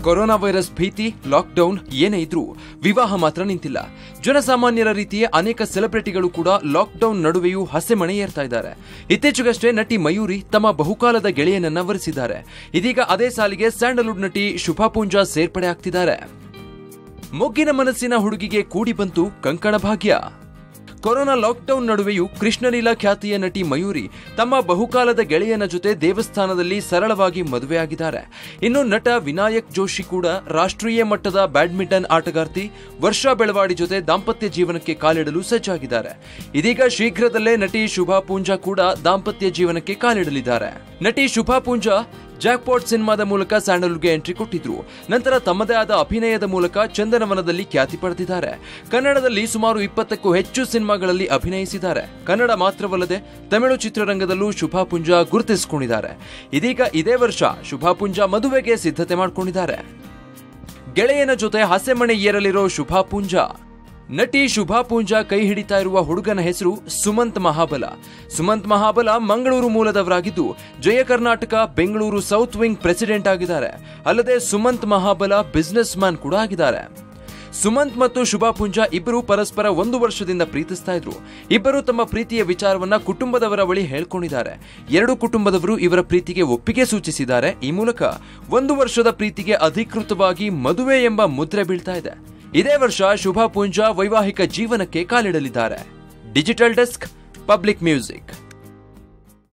corona virus ಭೀತಿ lockdown ಏನೇ ಇದ್ರೂ ವಿವಾಹ ಮಾತ್ರ ನಿಂತಿಲ್ಲ ಜನಸಾಮಾನ್ಯರ ರೀತಿಯೇ ಅನೇಕ ಸೆಲೆಬ್ರಿಟಿಗಳು ಕೂಡ ಲಾಕ್ಡೌನ್ ನಡುವೆಯೂ ಹಸೆಮಣೆ ಏರ್ತಾ ಇದ್ದಾರೆ ಇತ್ತೀಚೆಗಷ್ಟೇ ನಟಿ ಮಯೂರಿ ತಮ್ಮ ಬಹುಕಾಲದ ಗೆಳೆಯನನ್ನ ವರಿಸಿದ್ದಾರೆ ಇದೀಗ ಅದೇ ಸಾಲಿಗೆ ಸ್ಯಾಂಡಲ್ವುಡ್ ನಟಿ ಶುಭಾ ಪೂಂಜಾ ಸೇರ್ಪಡೆ ಆಗ್ತಿದ್ದಾರೆ ಮೊಗ್ಗಿನ ಮನಸ್ಸಿನ ಹುಡುಗಿಗೆ ಕೂಡಿ ಬಂತು ಕಂಕಣ ಭಾಗ್ಯ ಕೊರೋನಾ ಲಾಕ್ಡೌನ್ ನಡುವೆಯೂ ಕೃಷ್ಣಲೀಲಾ ಖ್ಯಾತಿಯ ನಟಿ ಮಯೂರಿ ತಮ್ಮ ಬಹುಕಾಲದ ಗೆಳೆಯನ ಜೊತೆ ದೇವಸ್ಥಾನದಲ್ಲಿ ಸರಳವಾಗಿ ಮದುವೆಯಾಗಿದ್ದಾರೆ ಇನ್ನು ನಟ ವಿನಾಯಕ್ ಜೋಶಿ ಕೂಡ ರಾಷ್ಟ್ರೀಯ ಮಟ್ಟದ ಬ್ಯಾಡ್ಮಿಂಟನ್ ಆಟಗಾರ್ತಿ ವರ್ಷಾ ಬೆಳವಾಡಿ ಜೊತೆ ದಾಂಪತ್ಯ ಜೀವನಕ್ಕೆ ಕಾಲಿಡಲು ಸಜ್ಜಾಗಿದ್ದಾರೆ ಇದೀಗ ಶೀಘ್ರದಲ್ಲೇ ನಟಿ ಶುಭಾ ಪೂಂಜಾ ಕೂಡ ದಾಂಪತ್ಯ ಜೀವನಕ್ಕೆ ಕಾಲಿಡಲಿದ್ದಾರೆ ನಟಿ ಶುಭಾ ಪೂಂಜಾ ಜಾಕ್ಪಾಟ್ ಸಿನಿಮಾದ ಮೂಲಕ ಸ್ಯಾಂಡಲ್ವುಡ್ಗೆ ಎಂಟ್ರಿ ಕೊಟ್ಟಿದ್ರು ನಂತರ ತಮ್ಮದೇ ಆದ ಅಭಿನಯದ ಮೂಲಕ ಚಂದನವನದಲ್ಲಿ ಖ್ಯಾತಿ ಪಡೆದಿದ್ದಾರೆ ಕನ್ನಡದಲ್ಲಿ ಸುಮಾರು ಇಪ್ಪತ್ತಕ್ಕೂ ಹೆಚ್ಚು ಸಿನಿಮಾಗಳಲ್ಲಿ ಅಭಿನಯಿಸಿದ್ದಾರೆ ಕನ್ನಡ ಮಾತ್ರವಲ್ಲದೆ ತಮಿಳು ಚಿತ್ರರಂಗದಲ್ಲೂ ಶುಭಾ ಪುಂಜಾ ಗುರುತಿಸಿಕೊಂಡಿದ್ದಾರೆ ಇದೀಗ ಇದೇ ವರ್ಷ ಶುಭಾ ಪುಂಜಾ ಮದುವೆಗೆ ಸಿದ್ಧತೆ ಮಾಡಿಕೊಂಡಿದ್ದಾರೆ ಗೆಳೆಯನ ಜೊತೆ ಹಸೆಮಣೆ ಏರಲಿರೋ ಶುಭಾ ಪೂಂಜಾ ನಟಿ ಶುಭಾ ಪೂಂಜಾ ಕೈ ಹಿಡಿತಾ ಇರುವ ಹುಡುಗನ ಹೆಸರು ಸುಮಂತ್ ಮಹಾಬಲ ಸುಮಂತ್ ಮಹಾಬಲ ಮಂಗಳೂರು ಮೂಲದವರಾಗಿದ್ದು Jaya Karnataka Bengaluru south wing president ಆಗಿದ್ದಾರೆ ಅಲ್ಲದೆ ಸುಮಂತ್ ಮಹಾಬಲ ಬಿಸ್ನೆಸ್ ಮ್ಯಾನ್ ಕೂಡ ಆಗಿದ್ದಾರೆ ಸುಮಂತ್ ಮತ್ತು ಶುಭಾ ಪುಂಜಾ ಇಬ್ಬರು ಪರಸ್ಪರ ಒಂದು ವರ್ಷದಿಂದ ಪ್ರೀತಿಸ್ತಾ ಇದ್ರು ಇಬ್ಬರು ತಮ್ಮ ಪ್ರೀತಿಯ ವಿಚಾರವನ್ನ ಕುಟುಂಬದವರ ಬಳಿ ಹೇಳ್ಕೊಂಡಿದ್ದಾರೆ ಎರಡು ಕುಟುಂಬದವರು ಇವರ ಪ್ರೀತಿಗೆ ಒಪ್ಪಿಗೆ ಸೂಚಿಸಿದ್ದಾರೆ ಈ ಮೂಲಕ ಒಂದು ವರ್ಷದ ಪ್ರೀತಿಗೆ ಅಧಿಕೃತವಾಗಿ ಮದುವೆ ಎಂಬ ಮುದ್ರೆ ಬೀಳ್ತಾ ಇದೆ ಇದೇ ವರ್ಷ ಶುಭಾ ಪುಂಜಾ ವೈವಾಹಿಕ ಜೀವನಕ್ಕೆ ಕಾಲಿಡಲಿದ್ದಾರೆ ಡಿಜಿಟಲ್ ಡೆಸ್ಕ್ ಪಬ್ಲಿಕ್ ಮ್ಯೂಸಿಕ್